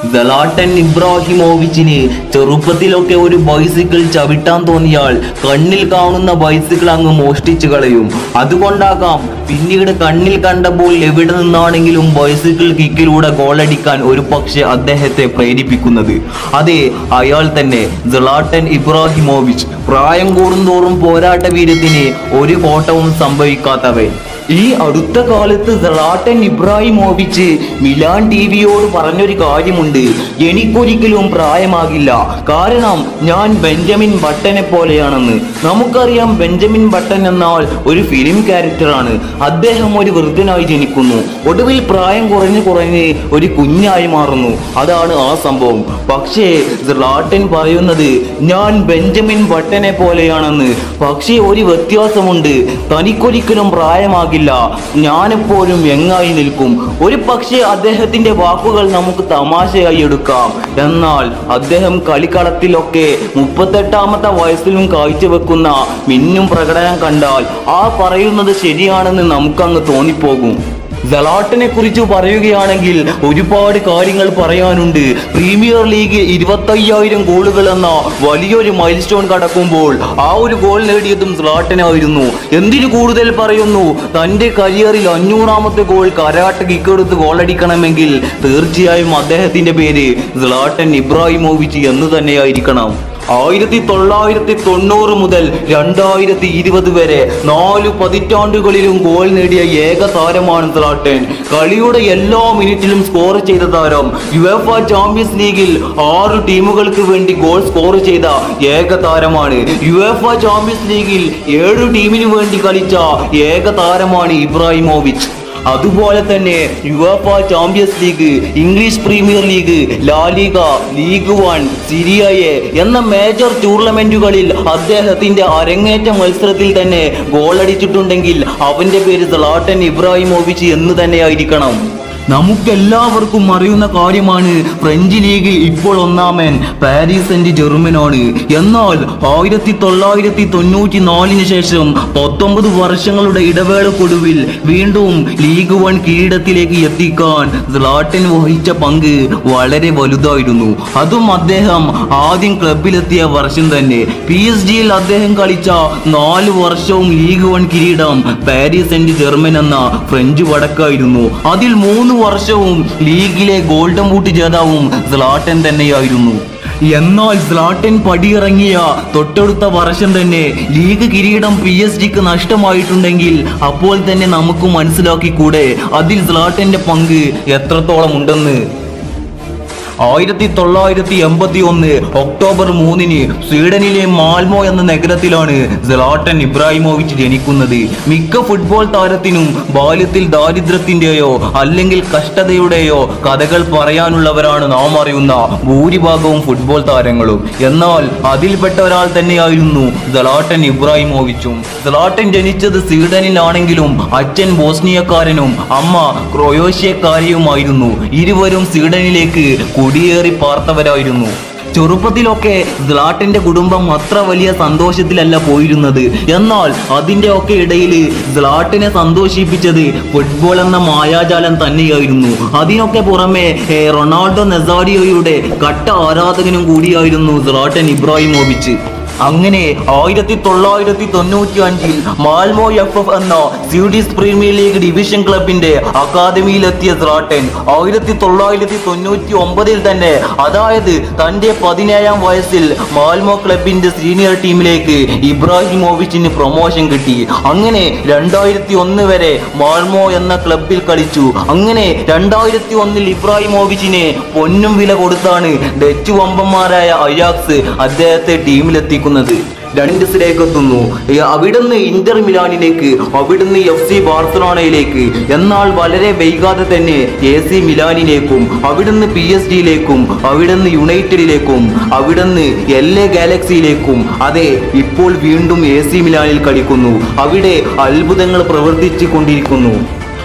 ദലാട്ടൻ ഇബ്രാഹിമോവിച്ചിന് ചെറുപ്പത്തിലൊക്കെ ഒരു ബൈസിക്കിൾ ചവിട്ടാൻ തോന്നിയാൽ കണ്ണിൽ കാണുന്ന ബൈസിക്കിൾ അങ്ങ് മോഷ്ടിച്ചു കളയും അതുകൊണ്ടാകാം പിന്നീട് കണ്ണിൽ കണ്ടപ്പോൾ എവിടെ നിന്നാണെങ്കിലും ബൈസിക്കിൾ കിക്കിലൂടെ ഗോളടിക്കാൻ ഒരു പക്ഷെ അദ്ദേഹത്തെ പ്രേരിപ്പിക്കുന്നത് അതെ അയാൾ തന്നെ ജലാട്ടൻ ഇബ്രാഹിമോവിച്ച് പ്രായം കൂടുന്തോറും പോരാട്ട വീര്യത്തിന് ഒരു കോട്ടവും സംഭവിക്കാത്തവൻ ഈ അടുത്ത കാലത്ത് സലാട്ടൻ ഇബ്രാഹിമോവിച്ച് മിലാൻ ടി വിയോട് പറഞ്ഞൊരു കാര്യമുണ്ട് എനിക്കൊരിക്കലും പ്രായമാകില്ല കാരണം ഞാൻ ബെഞ്ചമിൻ ബട്ടനെ പോലെയാണെന്ന് നമുക്കറിയാം ബെഞ്ചമിൻ ബട്ടൻ എന്നാൽ ഒരു ഫിലിം ക്യാരക്ടറാണ് അദ്ദേഹം ഒരു വൃദ്ധനായി ജനിക്കുന്നു ഒടുവിൽ പ്രായം കുറഞ്ഞ് കുറഞ്ഞ് ഒരു കുഞ്ഞായി മാറുന്നു അതാണ് ആ സംഭവം പക്ഷേ സലാട്ടൻ പറയുന്നത് ഞാൻ ബെഞ്ചമിൻ ബട്ടനെ പോലെയാണെന്ന് പക്ഷേ ഒരു വ്യത്യാസമുണ്ട് തനിക്കൊരിക്കലും പ്രായമാകില്ല ഞാനെപ്പോഴും യങ്ങായി നിൽക്കും ഒരു പക്ഷേ അദ്ദേഹത്തിന്റെ വാക്കുകൾ നമുക്ക് തമാശയായി എടുക്കാം എന്നാൽ അദ്ദേഹം കളിക്കളത്തിലൊക്കെ മുപ്പത്തെട്ടാമത്തെ വയസ്സിലും കാഴ്ചവെക്കുന്ന മിന്നും പ്രകടനം കണ്ടാൽ ആ പറയുന്നത് ശരിയാണെന്ന് നമുക്കങ്ങ് തോന്നിപ്പോകും സലാട്ടിനെ കുറിച്ച് പറയുകയാണെങ്കിൽ ഒരുപാട് കാര്യങ്ങൾ പറയാനുണ്ട് പ്രീമിയർ ലീഗ് ഇരുപത്തയ്യായിരം ഗോളുകൾ എന്ന വലിയൊരു മൈൽ സ്റ്റോൺ കടക്കുമ്പോൾ ആ ഒരു ഗോൾ നേടിയതും സലാട്ടനായിരുന്നു എന്തിനു കൂടുതൽ പറയുന്നു തന്റെ കരിയറിൽ അഞ്ഞൂറാമത്തെ ഗോൾ കരാട്ട് കിക്കെടുത്ത് ഗോളടിക്കണമെങ്കിൽ തീർച്ചയായും അദ്ദേഹത്തിന്റെ പേര് സലാട്ടൻ ഇബ്രാഹിമോവിച്ച് എന്ന് തന്നെയായിരിക്കണം ആയിരത്തി തൊള്ളായിരത്തി തൊണ്ണൂറ് മുതൽ രണ്ടായിരത്തി ഇരുപത് വരെ നാല് പതിറ്റാണ്ടുകളിലും ഗോൾ നേടിയ ഏക താരമാണ് സ്ലാട്ടൻ കളിയുടെ എല്ലാ മിനിറ്റിലും സ്കോർ ചെയ്ത താരം യുഎഫ ചാമ്പ്യൻസ് ലീഗിൽ ആറ് ടീമുകൾക്ക് വേണ്ടി ഗോൾ സ്കോർ ചെയ്ത ഏക താരമാണ് യുഎഫ ചാമ്പ്യൻസ് ലീഗിൽ ഏഴു ടീമിനു വേണ്ടി കളിച്ച ഏക താരമാണ് ഇബ്രാഹിമോവിച്ച് അതുപോലെ തന്നെ UEFA Champions League English Premier League La Liga League One Serie A എന്ന മേജർ ടൂർണമെന്റുകളിൽ അദ്ദേഹത്തിന്റെ അരങ്ങേറ്റ മത്സരത്തിൽ തന്നെ ഗോളടിച്ചിട്ടുണ്ടെങ്കിൽ അവന്റെ പേര് സലാട്ടൻ ഇബ്രാഹിമോവിച്ച് എന്ന് തന്നെയായിരിക്കണം നമുക്കെല്ലാവർക്കും അറിയുന്ന കാര്യമാണ് ഫ്രഞ്ച് ലീഗിൽ ഇപ്പോൾ ഒന്നാമൻ പാരീസ് സെന്റ് ജെർമനാണ് എന്നാൽ ആയിരത്തി തൊള്ളായിരത്തി തൊണ്ണൂറ്റി നാലിന് ശേഷം പത്തൊമ്പത് വർഷങ്ങളുടെ ഇടവേളക്കൊടുവിൽ വീണ്ടും ലീഗ് വൺ കിരീടത്തിലേക്ക് എത്തിക്കാൻ സ്ലാട്ടൻ വഹിച്ച പങ്ക് വളരെ വലുതായിരുന്നു അതും അദ്ദേഹം ആദ്യം ക്ലബിലെത്തിയ വർഷം തന്നെ പി എസ് ജിയിൽ അദ്ദേഹം കളിച്ച നാല് വർഷവും ലീഗ് വൺ കിരീടം പാരീസ് സെന്റ് ജർമ്മൻ എന്ന ഫ്രഞ്ച് വടക്കായിരുന്നു അതിൽ മൂന്ന് വർഷവും ലീഗിലെ ഗോൾഡൻ ബൂട്ട് ജേതാവും സ്ലാട്ടൻ തന്നെയായിരുന്നു എന്നാൽ സ്ലാട്ടൻ പടിയിറങ്ങിയ തൊട്ടടുത്ത വർഷം തന്നെ ലീഗ് കിരീടം പി എസ് ജിക്ക് നഷ്ടമായിട്ടുണ്ടെങ്കിൽ അപ്പോൾ തന്നെ നമുക്ക് മനസ്സിലാക്കിക്കൂടെ അതിൽ സ്ലാട്ടന്റെ പങ്ക് എത്രത്തോളം ഉണ്ടെന്ന് ആയിരത്തി തൊള്ളായിരത്തി എൺപത്തി ഒന്ന് ഒക്ടോബർ മൂന്നിന് സ്വീഡനിലെ മാൽമോ എന്ന നഗരത്തിലാണ് സെലാട്ടൻ ഇബ്രാഹിമോവിച്ച് ജനിക്കുന്നത് മിക്ക ഫുട്ബോൾ താരത്തിനും ബാല്യത്തിൽ ദാരിദ്ര്യത്തിന്റെയോ അല്ലെങ്കിൽ കഷ്ടതയുടെയോ കഥകൾ പറയാനുള്ളവരാണ് നാം അറിയുന്ന ഭൂരിഭാഗവും ഫുട്ബോൾ താരങ്ങളും എന്നാൽ അതിൽപ്പെട്ട ഒരാൾ തന്നെയായിരുന്നു സെലാട്ടൻ ഇബ്രാഹിമോവിച്ചും സെലാട്ടൻ ജനിച്ചത് സ്വീഡനിലാണെങ്കിലും അച്ഛൻ ബോസ്നിയക്കാരനും അമ്മ ക്രൊയേഷ്യക്കാരിയുമായിരുന്നു ഇരുവരും സ്വീഡനിലേക്ക് കുടിയേറി പാർത്തവരായിരുന്നു ചെറുപ്പത്തിലൊക്കെ സ്ലാട്ടിന്റെ കുടുംബം അത്ര വലിയ സന്തോഷത്തിലല്ല പോയിരുന്നത് എന്നാൽ അതിന്റെ ഒക്കെ ഇടയിൽ സ്ലാട്ടിനെ സന്തോഷിപ്പിച്ചത് ഫുട്ബോൾ എന്ന മായാജാലം തന്നെയായിരുന്നു അതിനൊക്കെ പുറമെ ഏ, റൊണാൾഡോ നെസാഡിയോയുടെ കട്ട ആരാധകനും കൂടിയായിരുന്നു സ്ലാട്ടൻ ഇബ്രാഹിമോവിച്ച് അങ്ങനെ ആയിരത്തി തൊള്ളായിരത്തി തൊണ്ണൂറ്റി അഞ്ചിൽ മാൽമോ എഫ് എഫ് എന്ന സ്വീഡിഷ് പ്രീമിയർ ലീഗ് ഡിവിഷൻ ക്ലബിന്റെ അക്കാദമിയിലെത്തിയ സ്ലാട്ടൻ ആയിരത്തി തൊള്ളായിരത്തി തൊണ്ണൂറ്റി ഒമ്പതിൽ തന്നെ അതായത് തന്റെ പതിനേഴാം വയസ്സിൽ മാൽമോ ക്ലബിന്റെ സീനിയർ ടീമിലേക്ക് ഇബ്രാഹിമോവിച്ചിന് പ്രൊമോഷൻ കിട്ടി അങ്ങനെ രണ്ടായിരത്തി ഒന്ന് വരെ മാൽമോ എന്ന ക്ലബിൽ കളിച്ചു അങ്ങനെ രണ്ടായിരത്തി ഒന്നിൽ ഇബ്രാഹിമോവിച്ചിനെ പൊന്നും വില കൊടുത്താണ് ഡച്ച് വമ്പന്മാരായ അയാക്സ് അദ്ദേഹത്തെ ടീമിലെത്തിക്കുന്നത് രണ്ടിസിലേക്ക് എത്തുന്നു ഏ, അവിടുന്ന് ഇന്റർ മിലാനിലേക്ക് അവിടുന്ന് എഫ് സി ബാർസലോണയിലേക്ക് എന്നാൽ വളരെ വൈകാതെ തന്നെ എ സി മിലാനിലേക്കും അവിടുന്ന് പി എസ് ഡിയിലേക്കും അവിടുന്ന് യുണൈറ്റഡിലേക്കും അവിടുന്ന് എൽ എ ഗാലക്സിയിലേക്കും അതെ ഇപ്പോൾ വീണ്ടും എ സി മിലാനിൽ കളിക്കുന്നു അവിടെ അത്ഭുതങ്ങൾ പ്രവർത്തിച്ചു കൊണ്ടിരിക്കുന്നു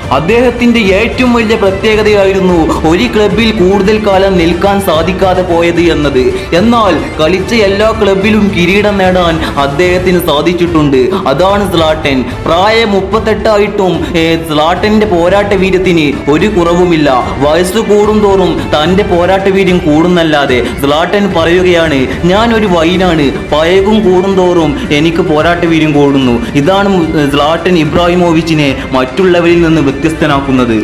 അദ്ദേഹത്തിന്റെ ഏറ്റവും വലിയ പ്രത്യേകതയായിരുന്നു ഒരു ക്ലബിൽ കൂടുതൽ കാലം നിൽക്കാൻ സാധിക്കാതെ പോയത് എന്നത് എന്നാൽ കളിച്ച എല്ലാ ക്ലബിലും കിരീടം നേടാൻ അദ്ദേഹത്തിന് സാധിച്ചിട്ടുണ്ട് അതാണ് സ്ലാട്ടൻ പ്രായം മുപ്പത്തെട്ടായിട്ടും ഏ, സ്ലാട്ടന്റെ പോരാട്ട വീര്യത്തിന് ഒരു കുറവുമില്ല വയസ്സ് കൂടുന്തോറും തന്റെ പോരാട്ട വീര്യം കൂടുന്നല്ലാതെ സ്ലാട്ടൻ പറയുകയാണ് ഞാൻ ഒരു വൈനാണ് പയകും കൂടുന്തോറും എനിക്ക് പോരാട്ട വീര്യം കൂടുന്നു ഇതാണ് സ്ലാട്ടൻ ഇബ്രാഹിമോവിച്ചിനെ മറ്റുള്ളവരിൽ നിന്ന് വ്യത്യസ്തനാക്കുന്നത്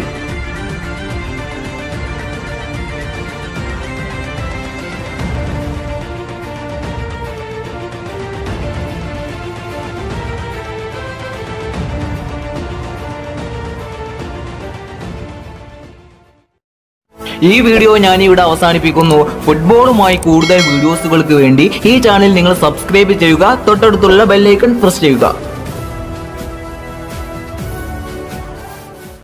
ഈ വീഡിയോ ഞാൻ ഇവിടെ അവസാനിപ്പിക്കുന്നു ഫുട്ബോളുമായി കൂടുതൽ വീഡിയോസുകൾക്ക് വേണ്ടി ഈ ചാനൽ നിങ്ങൾ സബ്സ്ക്രൈബ് ചെയ്യുക തൊട്ടടുത്തുള്ള ബെല്ലൈക്കൺ പ്രസ് ചെയ്യുക